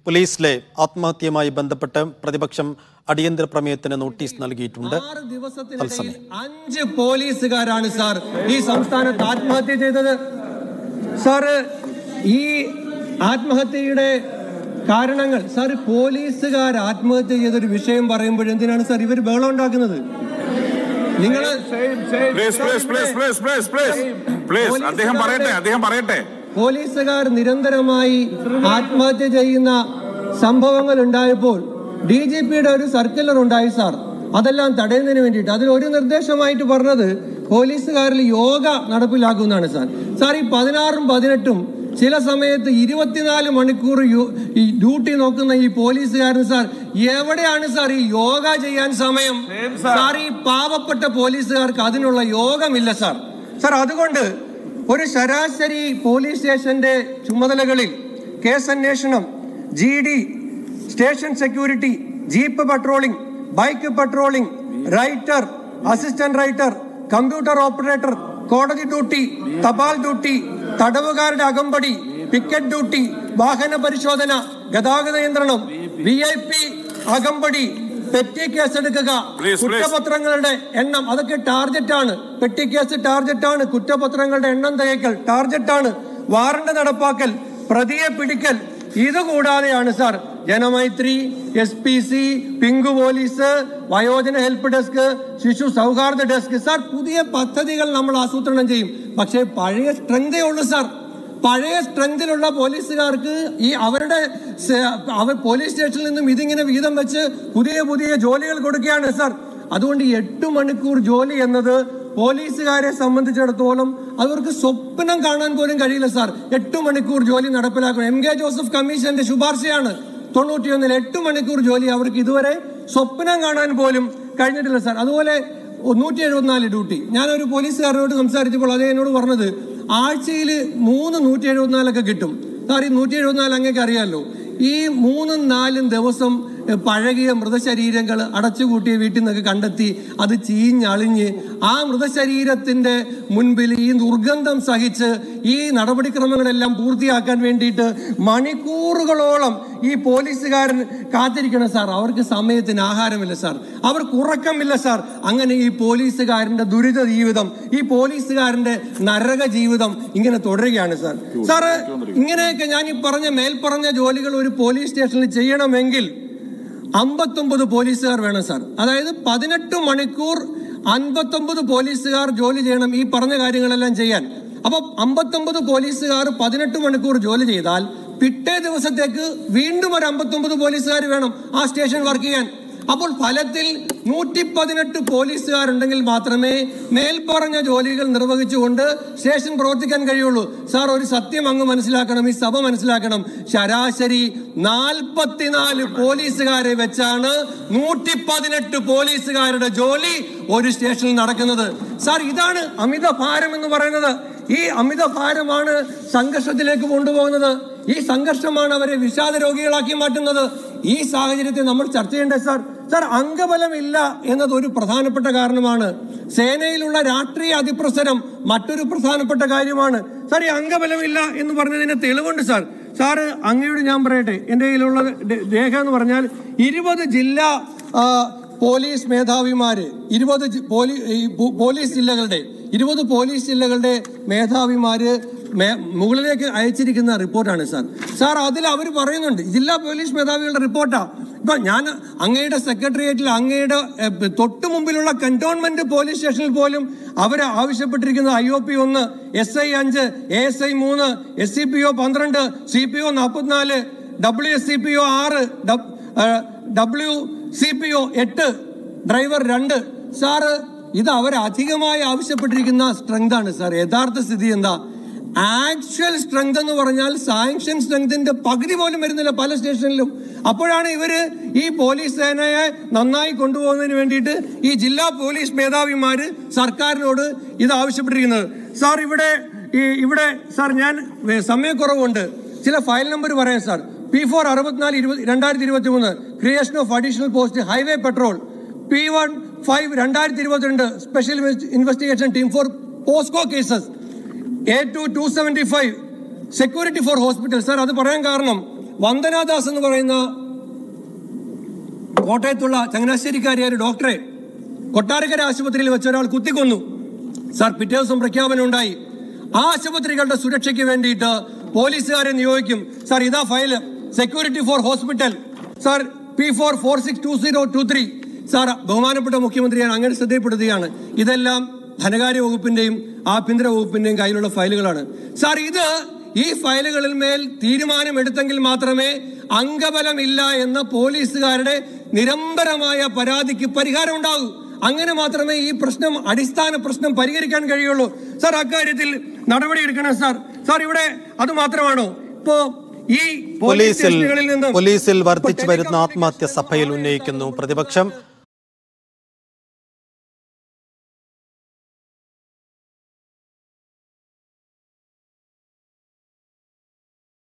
പോലീസിലെ ആത്മഹത്യയുമായി ബന്ധപ്പെട്ട് പ്രതിപക്ഷം അടിയന്തര പ്രമേയത്തിന് നോട്ടീസ് നൽകിയിട്ടുണ്ട് ആറ് ദിവസത്തിനിടയിൽ അഞ്ച് പോലീസുകാരാണ് സാർ ഈ സംസ്ഥാനത്ത് ആത്മഹത്യ ചെയ്തത് സാറ് ഈ ആത്മഹത്യയുടെ കാരണങ്ങൾ സാർ പോലീസുകാർ ആത്മഹത്യ ചെയ്തൊരു വിഷയം പറയുമ്പോൾ എന്തിനാണ് സാർ ഇവർ ബഹളം ഉണ്ടാക്കുന്നത് നിങ്ങൾ please please please please please please please അദ്ദേഹം പറയട്ടെ അദ്ദേഹം പറയട്ടെ പോലീസുകാർ നിരന്തരമായി ആത്മഹത്യ ചെയ്യുന്ന സംഭവങ്ങൾ ഉണ്ടായപ്പോൾ ഡി ജി പിയുടെ ഒരു സർക്കുലർ ഉണ്ടായി സാർ അതെല്ലാം തടയുന്നതിന് വേണ്ടിയിട്ട് അതിൽ ഒരു നിർദ്ദേശമായിട്ട് പറഞ്ഞത് പോലീസുകാരിൽ യോഗ നടപ്പിലാക്കുമെന്നാണ് സാർ സാർ ഈ പതിനാറും പതിനെട്ടും ചില സമയത്ത് ഇരുപത്തിനാല് മണിക്കൂർ യു- ഈ ഡ്യൂട്ടി നോക്കുന്ന ഈ പോലീസുകാരൻ സാർ എവിടെയാണ് സാർ ഈ യോഗ ചെയ്യാൻ സമയം സാർ ഈ പാവപ്പെട്ട പോലീസുകാർക്ക് അതിനുള്ള യോഗമില്ല സാർ സാർ അതുകൊണ്ട് ഒരു ശരാശരി പോലീസ് സ്റ്റേഷന്റെ ചുമതലകളിൽ കേസ് അന്വേഷണം G D station security jeep patrolling bike patrolling writer assistant writer computer operator കോടതി ഡ്യൂട്ടി തപാൽ ഡ്യൂട്ടി തടവുകാരുടെ അകമ്പടി പിക്കറ്റ് ഡ്യൂട്ടി വാഹന പരിശോധന ഗതാഗത നിയന്ത്രണം വി ഐ പി അകമ്പടി പെറ്റി കേസ് എടുക്കുക Please, please. കുറ്റപത്രങ്ങളുടെ എണ്ണം അതൊക്കെ ടാർജറ്റ് ആണ് പെട്ടി കേസ് ടാർജറ്റ് ആണ് കുറ്റപത്രങ്ങളുടെ എണ്ണം തികയ്ക്കൽ ടാർജറ്റ് ആണ് വാറണ്ട് നടപ്പാക്കൽ പ്രതിയെ പിടിക്കൽ ഇത് കൂടാതെയാണ് sir Janamaithri S P C pink police വയോജന ഹെൽപ്പ് ഡെസ്ക് ശിശു സൗഹാർദ്ദ ഡെസ്ക് സാർ പുതിയ പദ്ധതികൾ നമ്മൾ ആസൂത്രണം ചെയ്യും പക്ഷേ പഴയ സ്ട്രെങ്തേ ഉള്ളൂ സാർ പഴയ സ്ട്രെങ്തിലുള്ള പോലീസുകാർക്ക് ഈ അവരുടെ സ- അവർ പോലീസ് സ്റ്റേഷനിൽ നിന്നും ഇതിങ്ങനെ വീതം വെച്ച് പുതിയ പുതിയ ജോലികൾ കൊടുക്കുകയാണ് സാർ അതുകൊണ്ട് ഈ എട്ട് മണിക്കൂർ ജോലി എന്നത് പോലീസുകാരെ സംബന്ധിച്ചിടത്തോളം അവർക്ക് സ്വപ്നം കാണാൻ പോലും കഴിയില്ല സാർ എട്ട് മണിക്കൂർ ജോലി നടപ്പിലാക്കണം എം കെ ജോസഫ് കമ്മീഷന്റെ ശുപാർശയാണ് തൊണ്ണൂറ്റിയൊന്നിൽ എട്ട് മണിക്കൂർ ജോലി അവർക്ക് ഇതുവരെ സ്വപ്നം കാണാൻ പോലും കഴിഞ്ഞിട്ടില്ല സാർ അതുപോലെ നൂറ്റി എഴുപത്തിനാല് ഡ്യൂട്ടി ഞാനൊരു പോലീസുകാരനോട് സംസാരിച്ചപ്പോൾ അതേ എന്നോട് പറഞ്ഞത് ആഴ്ചയിൽ മൂന്ന് നൂറ്റി എഴുപത്തിനാലൊക്കെ കിട്ടും സാർ ഈ നൂറ്റി എഴുപത്തിനാല് അങ്ങേക്ക് അറിയാമല്ലോ ഈ മൂന്നും നാലും ദിവസം എ, പഴകിയ മൃതശരീരങ്ങൾ അടച്ചുകൂട്ടിയ വീട്ടിൽ നിന്നൊക്കെ കണ്ടെത്തി അത് ചീഞ്ഞളിഞ്ഞ് ആ മൃതശരീരത്തിന്റെ മുൻപിൽ ഈ ദുർഗന്ധം സഹിച്ച് ഈ നടപടിക്രമങ്ങളെല്ലാം പൂർത്തിയാക്കാൻ വേണ്ടിയിട്ട് മണിക്കൂറുകളോളം ഈ പോലീസുകാരൻ കാത്തിരിക്കണം സാർ അവർക്ക് സമയത്തിന് ആഹാരമില്ല സാർ അവർക്ക് ഉറക്കമില്ല സാർ അങ്ങനെ ഈ പോലീസുകാരന്റെ ദുരിത ജീവിതം ഈ പോലീസുകാരന്റെ നരക ജീവിതം ഇങ്ങനെ തുടരുകയാണ് സാർ സാറ് ഇങ്ങനെയൊക്കെ ഞാൻ ഈ പറഞ്ഞ മേൽപ്പറഞ്ഞ ജോലികൾ ഒരു പോലീസ് സ്റ്റേഷനിൽ ചെയ്യണമെങ്കിൽ അമ്പത്തൊമ്പത് പോലീസുകാർ വേണം സാർ അതായത് പതിനെട്ട് മണിക്കൂർ അൻപത്തൊമ്പത് പോലീസുകാർ ജോലി ചെയ്യണം ഈ പറഞ്ഞ കാര്യങ്ങളെല്ലാം ചെയ്യാൻ അപ്പൊ അമ്പത്തൊമ്പത് പോലീസുകാർ പതിനെട്ട് മണിക്കൂർ ജോലി ചെയ്താൽ പിറ്റേ ദിവസത്തേക്ക് വീണ്ടും ഒരു അമ്പത്തൊമ്പത് പോലീസുകാർ വേണം ആ സ്റ്റേഷൻ വർക്ക് ചെയ്യാൻ അപ്പോൾ ഫലത്തിൽ നൂറ്റി പതിനെട്ട് പോലീസുകാരുണ്ടെങ്കിൽ മാത്രമേ മേൽപ്പറഞ്ഞ ജോലികൾ നിർവഹിച്ചുകൊണ്ട് സ്റ്റേഷൻ പ്രവർത്തിക്കാൻ കഴിയുള്ളൂ സാർ ഒരു സത്യം അങ്ങ് മനസ്സിലാക്കണം ഈ സഭ മനസ്സിലാക്കണം ശരാശരി നാൽപ്പത്തിനാല് പോലീസുകാരെ വെച്ചാണ് നൂറ്റി പതിനെട്ട് പോലീസുകാരുടെ ജോലി ഒരു സ്റ്റേഷനിൽ നടക്കുന്നത് സാർ ഇതാണ് അമിത ഭാരം എന്ന് പറയുന്നത് ഈ അമിത ഭാരമാണ് സംഘർഷത്തിലേക്ക് കൊണ്ടുപോകുന്നത് ഈ സംഘർഷമാണ് അവരെ വിഷാദ രോഗികളാക്കി മാറ്റുന്നത് ഈ സാഹചര്യത്തെ നമ്മൾ ചർച്ച ചെയ്യേണ്ടേ സാർ സാർ അംഗബലമില്ല എന്നത് ഒരു പ്രധാനപ്പെട്ട കാരണമാണ് സേനയിലുള്ള രാഷ്ട്രീയ അതിപ്രസരം മറ്റൊരു പ്രധാനപ്പെട്ട കാര്യമാണ് സാർ ഈ അംഗബലമില്ല എന്ന് പറഞ്ഞതിന് തെളിവുണ്ട് സാർ സാറ് അങ്ങയോട് ഞാൻ പറയട്ടെ എൻ്റെ കയ്യിലുള്ള ഡ- രേഖ എന്ന് പറഞ്ഞാൽ ഇരുപത് ജില്ലാ ആ, പോലീസ് മേധാവിമാര് ഇരുപത് ജി- പോലീ ഈ പോ- പോലീസ് ജില്ലകളുടെ ഇരുപത് പോലീസ് ജില്ലകളുടെ മേധാവിമാര് മേ- മുകളിലേക്ക് അയച്ചിരിക്കുന്ന റിപ്പോർട്ടാണ് സാർ സാർ അതിൽ അവർ പറയുന്നുണ്ട് ജില്ലാ പോലീസ് മേധാവികളുടെ റിപ്പോർട്ടാ ഇപ്പൊ ഞാൻ അങ്ങയുടെ സെക്രട്ടേറിയറ്റിൽ അങ്ങയുടെ എ, തൊട്ടു മുമ്പിലുള്ള കന്റോൺമെന്റ് പോലീസ് സ്റ്റേഷനിൽ പോലും അവർ ആവശ്യപ്പെട്ടിരിക്കുന്ന ഐ ഒ പി ഒന്ന് എസ് ഐ അഞ്ച് എ എസ് ഐ മൂന്ന് എസ് സി പി ഒ പന്ത്രണ്ട് സി പി ഒ നാൽപ്പത്തിനാല് W S C P O ആറ് ഡബ്ല്യു സി പി ഒ എട്ട് ഡ്രൈവർ രണ്ട് സാറ് ഇത് അവർ അധികമായി ആവശ്യപ്പെട്ടിരിക്കുന്ന സ്ട്രെങ്ത് ആണ് സാർ യഥാർത്ഥ സ്ഥിതി എന്താ ആക്ച്വൽ സ്ട്രെങ്ത് എന്ന് പറഞ്ഞാൽ സാങ്ഷൻ സ്ട്രെങ്തിന്റെ പകുതി പോലും വരുന്നില്ല പല സ്റ്റേഷനിലും അപ്പോഴാണ് ഇവര് ഈ പോലീസ് സേനയെ നന്നായി കൊണ്ടുപോകുന്നതിന് വേണ്ടിയിട്ട് ഈ ജില്ലാ പോലീസ് മേധാവിമാര് സർക്കാരിനോട് ഇത് ആവശ്യപ്പെട്ടിരിക്കുന്നത് സാർ ഇവിടെ ഈ ഇവിടെ സാർ ഞാൻ വേ- സമയക്കുറവുണ്ട് ചില ഫയൽ നമ്പർ പറയാം സാർ പി ഫോർ അറുപത്തിനാല് ഇരുപത് രണ്ടായിരത്തി ഇരുപത്തി മൂന്ന് creation of additional post highway patrol P one five രണ്ടായിരത്തി ഇരുപത്തിരണ്ട് special investigation team for POCSO cases A two two seventy five security for hospital sir അത് പറയാൻ കാരണം വന്ദനാദാസ് എന്ന് പറയുന്ന കോട്ടയത്തുള്ള ചങ്ങനാശ്ശേരിക്കാരിയായ ഒരു ഡോക്ടറെ കൊട്ടാരക്കര ആശുപത്രിയിൽ വെച്ച ഒരാൾ കുത്തിക്കൊന്നു സാർ പിറ്റേ ദിവസം പ്രഖ്യാപനം ഉണ്ടായി ആ ആശുപത്രികളുടെ സുരക്ഷയ്ക്ക് വേണ്ടിയിട്ട് പോലീസുകാരെ നിയോഗിക്കും സാർ ഇതാ file security for hospital sir P four four six two zero two three sir ബഹുമാനപ്പെട്ട മുഖ്യമന്ത്രി ഞാൻ അങ്ങനെ ശ്രദ്ധയപ്പെടുത്തുകയാണ് ഇതെല്ലാം ധനകാര്യ വകുപ്പിന്റെയും ആഭ്യന്തര വകുപ്പിന്റെയും കയ്യിലുള്ള ഫയലുകളാണ് സാർ ഇത് ഈ ഫയലുകളിൽ മേൽ തീരുമാനമെടുത്തെങ്കിൽ മാത്രമേ അംഗബലമില്ല എന്ന പോലീസുകാരുടെ നിരന്തരമായ പരാതിക്ക് പരിഹാരം ഉണ്ടാകൂ അങ്ങനെ മാത്രമേ ഈ പ്രശ്നം അടിസ്ഥാന പ്രശ്നം പരിഹരിക്കാൻ കഴിയുള്ളൂ സാർ അക്കാര്യത്തിൽ നടപടി എടുക്കണം സാർ സാർ ഇവിടെ അത് മാത്രമാണോ ഇപ്പോ ഈ പോലീസ് പോലീസിൽ സ്റ്റേഷനുകളിൽ നിന്നും പോലീസിൽ വർദ്ധിച്ചു വരുന്ന ആത്മഹത്യ സഭയിൽ ഉന്നയിക്കുന്നു പ്രതിപക്ഷം